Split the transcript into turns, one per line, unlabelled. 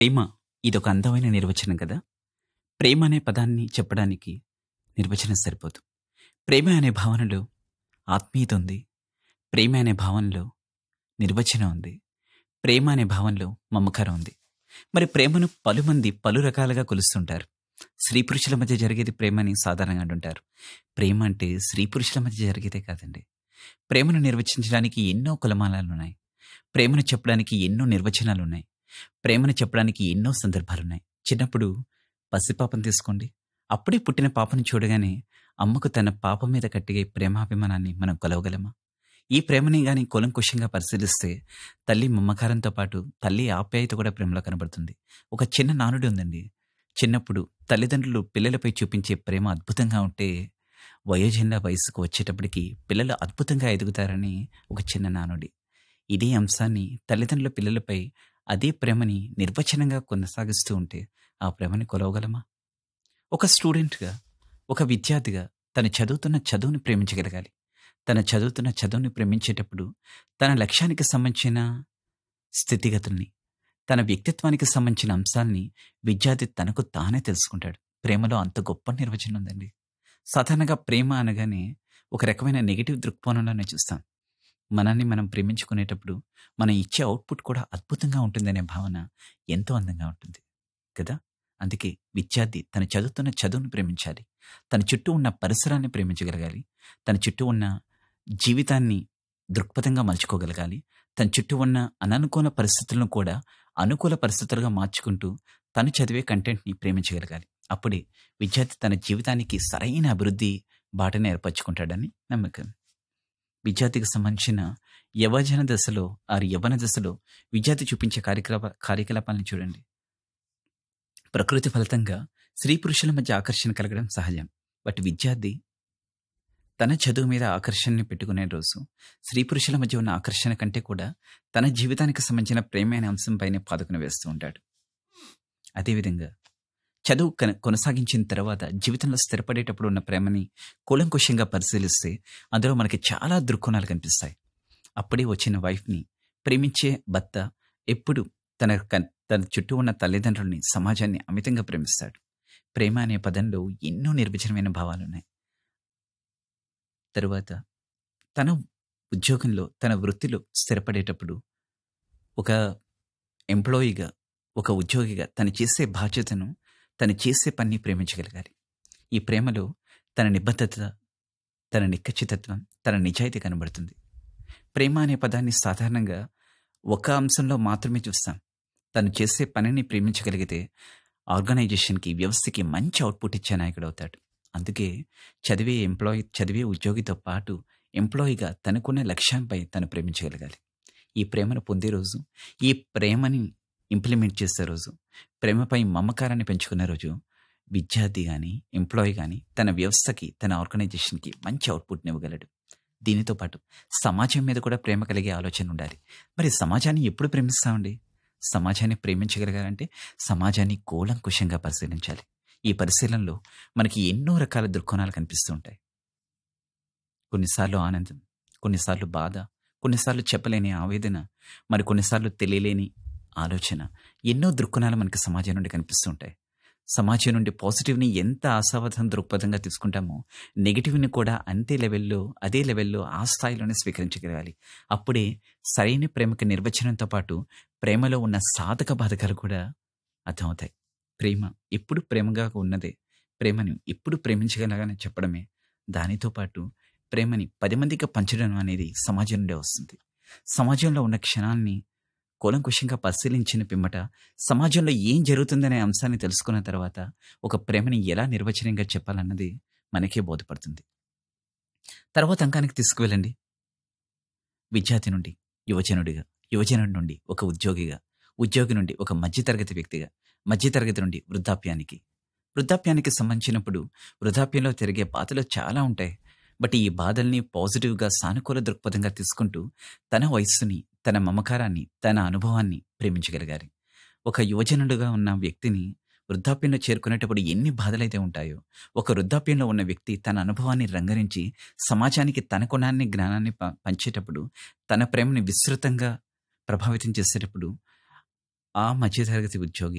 ప్రేమ ఇదొక అందమైన నిర్వచనం కదా ప్రేమ అనే పదాన్ని చెప్పడానికి నిర్వచనం సరిపోదు ప్రేమ అనే భావనలో ఆత్మీయత ఉంది ప్రేమ అనే భావనలో నిర్వచనం ఉంది ప్రేమ అనే భావనలో మమకారం ఉంది మరి ప్రేమను పలుమంది పలు రకాలుగా కొలుస్తుంటారు స్త్రీ పురుషుల మధ్య జరిగేది ప్రేమని సాధారణంగా అంటుంటారు ప్రేమ అంటే స్త్రీ పురుషుల మధ్య జరిగేదే కాదండి ప్రేమను నిర్వచించడానికి ఎన్నో కులమానాలు ఉన్నాయి ప్రేమను చెప్పడానికి ఎన్నో నిర్వచనాలు ఉన్నాయి ప్రేమను చెప్పడానికి ఎన్నో సందర్భాలున్నాయి చిన్నప్పుడు పసిపాపను తీసుకోండి అప్పుడే పుట్టిన పాపను చూడగానే అమ్మకు తన పాప మీద కట్టిగే ప్రేమాభిమానాన్ని మనం కొలవగలమా ఈ ప్రేమని గాని కులంకుశంగా పరిశీలిస్తే తల్లి మమ్మకారంతో పాటు తల్లి ఆప్యాయత కూడా ప్రేమలో కనబడుతుంది ఒక చిన్న నానుడి ఉందండి చిన్నప్పుడు తల్లిదండ్రులు పిల్లలపై చూపించే ప్రేమ అద్భుతంగా ఉంటే వయోజన వయసుకు వచ్చేటప్పటికి పిల్లలు అద్భుతంగా ఎదుగుతారని ఒక చిన్న నానుడి ఇదే అంశాన్ని తల్లిదండ్రుల పిల్లలపై అదే ప్రేమని నిర్వచనంగా కొనసాగిస్తూ ఉంటే ఆ ప్రేమని కొలవగలమా ఒక స్టూడెంట్గా ఒక విద్యార్థిగా తను చదువుతున్న చదువుని ప్రేమించగలగాలి తన చదువుతున్న చదువుని ప్రేమించేటప్పుడు తన లక్ష్యానికి సంబంధించిన స్థితిగతుల్ని తన వ్యక్తిత్వానికి సంబంధించిన అంశాల్ని విద్యార్థి తనకు తానే తెలుసుకుంటాడు ప్రేమలో అంత గొప్ప నిర్వచనం ఉందండి సాధారణంగా ప్రేమ అనగానే ఒక రకమైన నెగిటివ్ దృక్కోణంలోనే చూస్తాం మనల్ని మనం ప్రేమించుకునేటప్పుడు మనం ఇచ్చే అవుట్పుట్ కూడా అద్భుతంగా ఉంటుందనే భావన ఎంతో అందంగా ఉంటుంది కదా అందుకే విద్యార్థి తన చదువుతున్న చదువును ప్రేమించాలి తన చుట్టూ ఉన్న పరిసరాన్ని ప్రేమించగలగాలి తన చుట్టూ ఉన్న జీవితాన్ని దృక్పథంగా మలుచుకోగలగాలి తన చుట్టూ ఉన్న అననుకూల పరిస్థితులను కూడా అనుకూల పరిస్థితులుగా మార్చుకుంటూ తను చదివే కంటెంట్ని ప్రేమించగలగాలి అప్పుడే విద్యార్థి తన జీవితానికి సరైన అభివృద్ధి బాటను ఏర్పరచుకుంటాడని నమ్మకం విద్యార్థికి సంబంధించిన యవజన దశలో ఆరు యవన దశలో విద్యార్థి చూపించే కార్యకలాప కార్యకలాపాలను చూడండి ప్రకృతి ఫలితంగా స్త్రీ పురుషుల మధ్య ఆకర్షణ కలగడం సహజం బట్ విద్యార్థి తన చదువు మీద ఆకర్షణని పెట్టుకునే రోజు స్త్రీ పురుషుల మధ్య ఉన్న ఆకర్షణ కంటే కూడా తన జీవితానికి సంబంధించిన ప్రేమ అనే అంశంపైనే పాదుకుని వేస్తూ ఉంటాడు అదేవిధంగా చదువు కన- కొనసాగించిన తర్వాత జీవితంలో స్థిరపడేటప్పుడు ఉన్న ప్రేమని కూలంకుషంగా పరిశీలిస్తే అందులో మనకి చాలా దృక్కోణాలు కనిపిస్తాయి అప్పుడే వచ్చిన వైఫ్ని ప్రేమించే భర్త ఎప్పుడు తన కన్- తన చుట్టూ ఉన్న తల్లిదండ్రుల్ని సమాజాన్ని అమితంగా ప్రేమిస్తాడు ప్రేమ అనే పదంలో ఎన్నో నిర్వచనమైన భావాలున్నాయి తరువాత తన ఉద్యోగంలో తన వృత్తిలో స్థిరపడేటప్పుడు ఒక ఎంప్లాయీగా ఒక ఉద్యోగిగా తను చేసే బాధ్యతను తను చేసే పని ప్రేమించగలగాలి ఈ ప్రేమలో తన నిబద్ధత తన నిక్కచ్చితత్వం తన నిజాయితీ కనబడుతుంది ప్రేమ అనే పదాన్ని సాధారణంగా ఒక అంశంలో మాత్రమే చూస్తాం తను చేసే పనిని ప్రేమించగలిగితే ఆర్గనైజేషన్కి వ్యవస్థకి మంచి అవుట్పుట్ ఇచ్చే నాయకుడు అవుతాడు అందుకే చదివే ఎంప్లాయీ చదివే ఉద్యోగితో పాటు ఎంప్లాయీగా తనకున్న లక్ష్యంపై తను ప్రేమించగలగాలి ఈ ప్రేమను పొందే రోజు ఈ ప్రేమని ఇంప్లిమెంట్ చేసే రోజు ప్రేమపై మమకారాన్ని పెంచుకునే రోజు విద్యార్థి కానీ ఎంప్లాయీ కానీ తన వ్యవస్థకి తన ఆర్గనైజేషన్కి మంచి అవుట్పుట్ని ఇవ్వగలడు దీనితో పాటు సమాజం మీద కూడా ప్రేమ కలిగే ఆలోచన ఉండాలి మరి సమాజాన్ని ఎప్పుడు ప్రేమిస్తామండి సమాజాన్ని ప్రేమించగలగాలంటే సమాజాన్ని కూలంకుషంగా పరిశీలించాలి ఈ పరిశీలనలో మనకి ఎన్నో రకాల దృక్కోణాలు కనిపిస్తూ ఉంటాయి కొన్నిసార్లు ఆనందం కొన్నిసార్లు బాధ కొన్నిసార్లు చెప్పలేని ఆవేదన మరి కొన్నిసార్లు తెలియలేని ఆలోచన ఎన్నో దృక్కోణాలు మనకి సమాజం నుండి కనిపిస్తూ ఉంటాయి సమాజం నుండి పాజిటివ్ని ఎంత ఆశావధం దృక్పథంగా తీసుకుంటామో నెగిటివ్ని కూడా అంతే లెవెల్లో అదే లెవెల్లో ఆ స్థాయిలోనే స్వీకరించగలగాలి అప్పుడే సరైన ప్రేమకి నిర్వచనంతో పాటు ప్రేమలో ఉన్న సాధక బాధకాలు కూడా అర్థమవుతాయి ప్రేమ ఎప్పుడు ప్రేమగా ఉన్నదే ప్రేమను ఎప్పుడు ప్రేమించగలగానే చెప్పడమే దానితో పాటు ప్రేమని పది మందికి పంచడం అనేది సమాజం నుండే వస్తుంది సమాజంలో ఉన్న క్షణాల్ని కూలంకుషంగా పరిశీలించిన పిమ్మట సమాజంలో ఏం జరుగుతుందనే అంశాన్ని తెలుసుకున్న తర్వాత ఒక ప్రేమని ఎలా నిర్వచనంగా చెప్పాలన్నది మనకే బోధపడుతుంది తర్వాత అంకానికి తీసుకువెళ్ళండి విద్యార్థి నుండి యువజనుడిగా యువజనుడి నుండి ఒక ఉద్యోగిగా ఉద్యోగి నుండి ఒక మధ్యతరగతి వ్యక్తిగా మధ్యతరగతి నుండి వృద్ధాప్యానికి వృద్ధాప్యానికి సంబంధించినప్పుడు వృద్ధాప్యంలో తిరిగే బాధలు చాలా ఉంటాయి బట్ ఈ బాధల్ని పాజిటివ్గా సానుకూల దృక్పథంగా తీసుకుంటూ తన వయస్సుని తన మమకారాన్ని తన అనుభవాన్ని ప్రేమించగలిగారు ఒక యువజనుడుగా ఉన్న వ్యక్తిని వృద్ధాప్యంలో చేరుకునేటప్పుడు ఎన్ని బాధలైతే ఉంటాయో ఒక వృద్ధాప్యంలో ఉన్న వ్యక్తి తన అనుభవాన్ని రంగరించి సమాజానికి తన గుణాన్ని జ్ఞానాన్ని ప- పంచేటప్పుడు తన ప్రేమని విస్తృతంగా ప్రభావితం చేసేటప్పుడు ఆ మధ్యతరగతి ఉద్యోగి